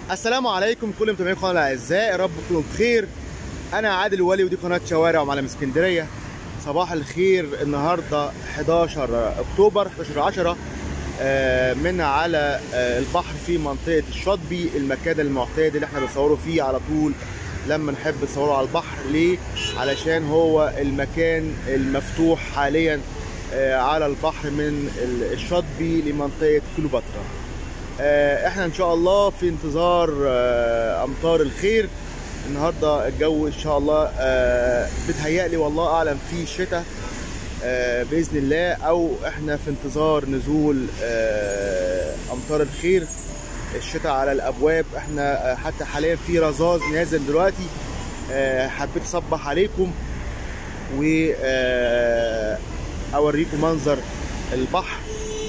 السلام عليكم كل متابعين القناه الاعزاء يا رب تكونوا بخير انا عادل ولي ودي قناه شوارع ومعلم اسكندريه صباح الخير النهارده 11 اكتوبر 11 10 آه، من على آه، البحر في منطقه الشاطبي المكان المعتاد اللي احنا بنصوره فيه على طول لما نحب نصوره على البحر ليه علشان هو المكان المفتوح حاليا آه، على البحر من ال- الشاطبي لمنطقه كليوباترا آه، احنا ان شاء الله في انتظار آه، امطار الخير النهارده الجو ان شاء الله آه، بتهيألي والله اعلم في شتاء آه، باذن الله او احنا في انتظار نزول آه، امطار الخير الشتاء على الابواب احنا آه، حتى حاليا في رذاذ نازل دلوقتي آه، حبيت اصبح عليكم و آه، اوريكم منظر البحر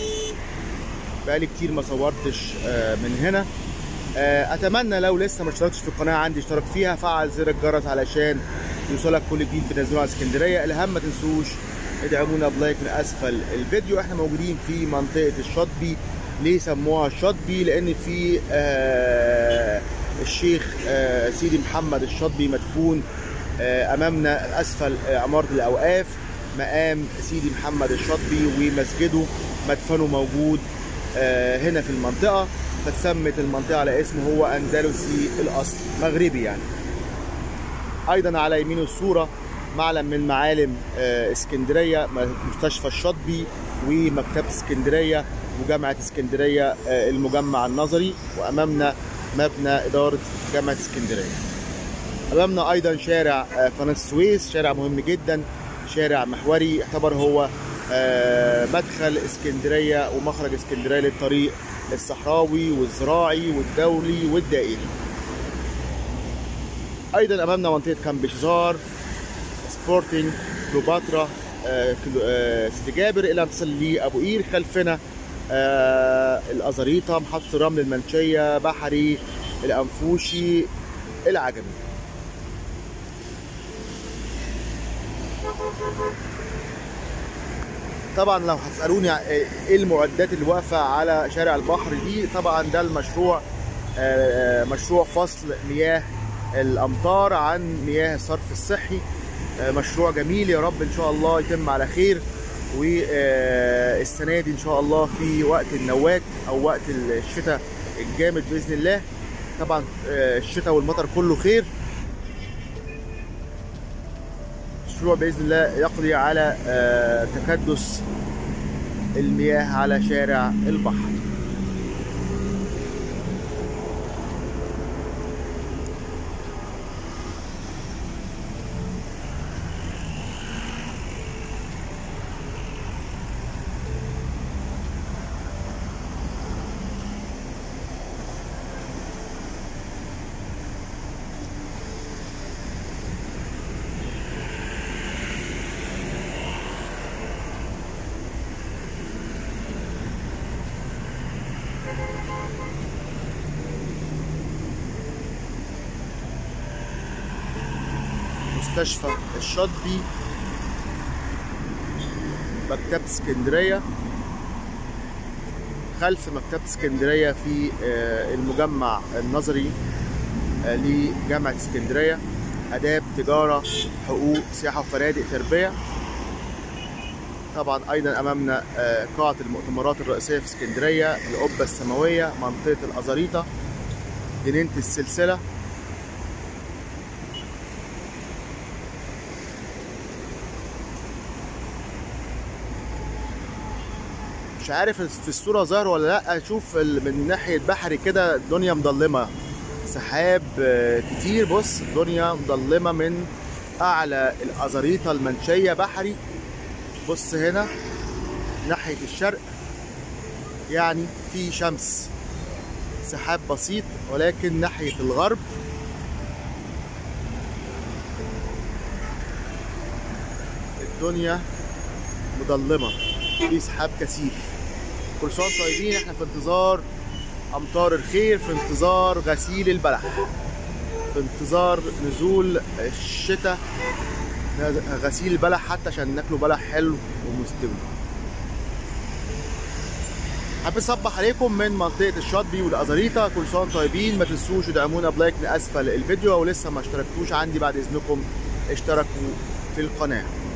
بقالي كتير ما صورتش آه، من هنا آه، اتمنى لو لسه ما اشتركتش في القناه عندي اشترك فيها فعل زر الجرس علشان يوصلك كل جديد بنزله على اسكندريه الاهم ما تنسوش ادعمونا بلايك من اسفل الفيديو احنا موجودين في منطقه الشاطبي ليه سموها الشاطبي لان في آه، الشيخ آه، سيدي محمد الشاطبي مدفون آه، امامنا اسفل آه، عماره الاوقاف مقام سيدي محمد الشاطبي ومسجده مدفنه موجود آه، هنا في المنطقه فتسمت المنطقه على اسمه هو اندلسي الاصل مغربي يعني ايضا على يمين الصوره معلم من معالم آه، اسكندريه مستشفى الشاطبي ومكتبه اسكندريه وجامعه اسكندريه آه، المجمع النظري وامامنا مبنى اداره جامعه اسكندريه امامنا ايضا شارع آه، قناه السويس شارع مهم جدا شارع محوري يعتبر هو آه، مدخل اسكندريه ومخرج اسكندريه للطريق الصحراوي والزراعي والدولي والدائري ايضا امامنا منطقه كامب شزار سبورتنج كليوباترا آه، كلو- آه، سيدي جابر الى ان تصل لابو قير خلفنا آه، الازاريطه محطه الرمل المنشيه بحري الانفوشي العجمي طبعا لو هتسالوني ايه المعدات اللي واقفه على شارع البحر دي طبعا ده المشروع آه، مشروع فصل مياه الامطار عن مياه الصرف الصحي آه، مشروع جميل يا رب ان شاء الله يتم على خير والسنه دي ان شاء الله في وقت النوات او وقت الشتاء الجامد باذن الله طبعا آه، الشتاء والمطر كله خير مشروع باذن الله يقضي على آه، تكدس المياه على شارع البحر مستشفى الشاطبي مكتبة اسكندرية خلف مكتبة اسكندرية في آه، المجمع النظري آه، لجامعة اسكندرية آداب تجارة حقوق سياحة وفنادق تربية طبعا أيضا أمامنا آه، قاعة المؤتمرات الرئيسية في اسكندرية القبة السماوية منطقة الأزاريطة جنينة السلسلة مش عارف في الصورة ظاهر ولا لا شوف ال- من ناحية بحري كده الدنيا مضلمة سحاب آه، كتير بص الدنيا مضلمة من أعلى الأزاريطة المنشية بحري بص هنا ناحية الشرق يعني في شمس سحاب بسيط ولكن ناحية الغرب الدنيا مظلمة في سحاب كثيف كل سنة وانتم طيبين احنا في انتظار امطار الخير في انتظار غسيل البلح في انتظار نزول الشتاء غسيل البلح حتى عشان ناكله بلح حلو ومستوي حابب اصبح عليكم من منطقه الشاطبي والازاريطه كل سنه وانتم طيبين ما تنسوش تدعمونا بلايك من اسفل الفيديو ولسه ما اشتركتوش عندي بعد اذنكم اشتركوا في القناه